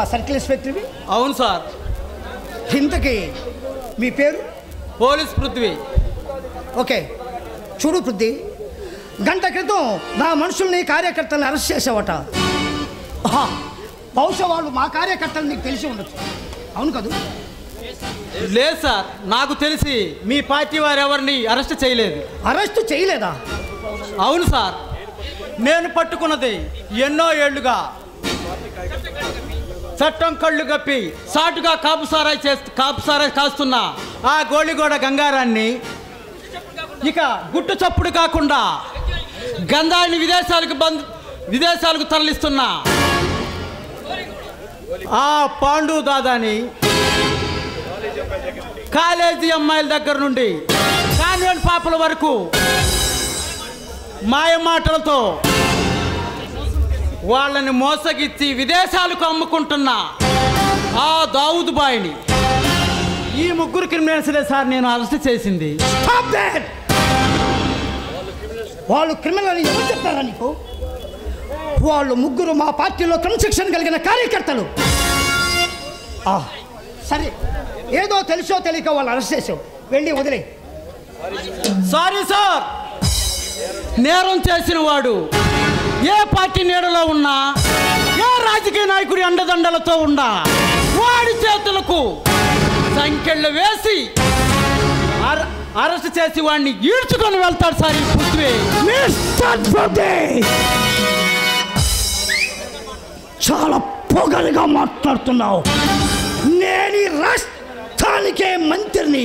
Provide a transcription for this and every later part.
Circle ఇన్స్పెక్టర్వి అవును sir ఇంతకీ మీ పేరు పోలీస్ పృథ్వీ ఓకే చూడు పృథ్వీ గంట క్రితం నా మనుషుల్ని కార్యకర్తల్ని అరెస్ట్ చేసావట ఆహా, బహుశా వాళ్ళు మా కార్యకర్తలు నీకు తెలిసి ఉండొచ్చు అవును కదూ లేదు సార్ నాకు తెలిసి మీ పార్టీ వారు ఎవరిని అరెస్ట్ చేయలేదు అరెస్ట్ చేయలేదా అవును సార్ నేను పట్టుకున్నది ఎన్నో ఏళ్లుగా చట్టం కళ్ళు కప్పి సాటుగా కాపుసారాయి చేస్తూ కాపుసారాయి కాస్తున్న ఆ గోళిగోడ గంగారాన్ని ఇక గుట్టు చప్పుడు కాకుండా గంధాన్ని విదేశాలకు బంద్ విదేశాలకు తరలిస్తున్న ఆ పాండు దాదాని కాలేజీ అమ్మాయిల దగ్గర నుండి కాన్వెంట్ పాపల వరకు మాయ మాటలతో వాళ్ళని మోసగిచ్చి విదేశాలకు అమ్ముకుంటున్న ఆ దావుద్ బాయిని ఈ ముగ్గురు క్రిమినల్స్లే సార్ నేను అరెస్ట్ చేసింది Stop that! వాళ్ళు క్రిమినల్ అని ఎవరు చెప్పారా నీకు వాళ్ళు ముగ్గురు మా పార్టీలో క్రమశిక్షణ కలిగిన కార్యకర్తలు ఆ, సరే ఏదో తెలుసో తెలియక వాళ్ళు అరెస్ట్ చేసావు వెళ్ళి వదిలే సారీ సార్ నేరం చేసిన వాడు ఏ పార్టీ నీడలో ఉన్నా ఏ రాజకీయ నాయకుడి అండదండలతో ఉన్నా వాడి చేతులకు సంఖ్యలు వేసి అర- అరెస్ట్ చేసి వాడిని ఈడ్చుకొని వెళ్తాడు సార్ ఈ పృథ్వీ మిస్టర్ పృథ్వీ చాలా పొగరుగా మాట్లాడుతున్నావు నేను ఈ రాష్ట్రానికే మంత్రిని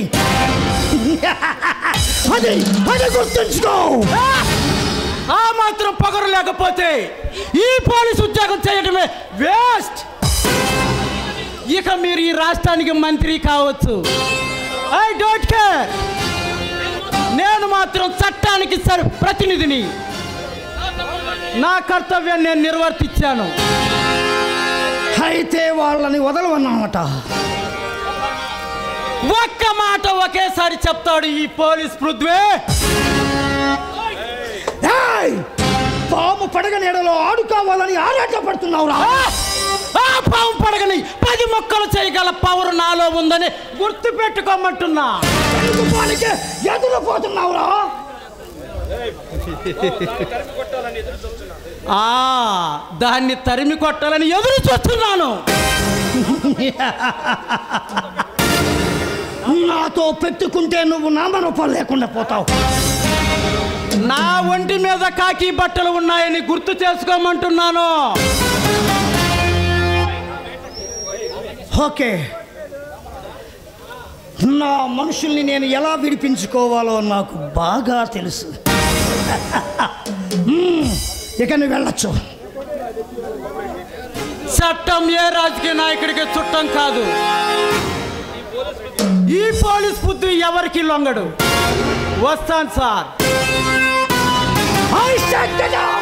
అది అది గుర్తుంచుకో ఆ మాత్రం పొగరు లేకపోతే ఈ పోలీస్ ఉద్యోగం చేయడమే వేస్ట్ ఇక మీరు ఈ రాష్ట్రానికి మంత్రి కావచ్చు ఐ డోంట్ కేర్ నేను మాత్రం చట్టానికి సరి ప్రతినిధిని నా కర్తవ్యం నేను నిర్వర్తించాను అయితే వాళ్ళని వదలవన్నమాట ఒక్క మాట ఒకేసారి చెప్తాడు ఈ పోలీస్ పృథ్వీ ఏయ్! పాము పడగ నీడలో ఆడుకోవాలని ఆరాటపడుతున్నావురా ఆ! ఆ పాము పడగని పది మొక్కలు చేయగల పవర్ నాలో ఉందని గుర్తు పెట్టుకోమంటున్నా పాలకే ఎదురుపోతున్నావురా ఆ దాన్ని తరిమి కొట్టాలని ఎదురు చూస్తున్నాను నాతో పెట్టుకుంటే నువ్వు నామరూపాలు లేకుండా పోతావు నా ఒంటి మీద కాకి బట్టలు ఉన్నాయని గుర్తు చేసుకోమంటున్నాను ఓకే నా మనుషుల్ని నేను ఎలా విడిపించుకోవాలో నాకు బాగా తెలుసు మ్మ్, ఇక నువ్వు వెళ్ళొచ్చు చట్టం ఏ రాజకీయ నాయకుడికి చుట్టం కాదు ఈ పోలీస్ బుద్ధి ఎవరికి లొంగడు వస్తాను సార్ I said that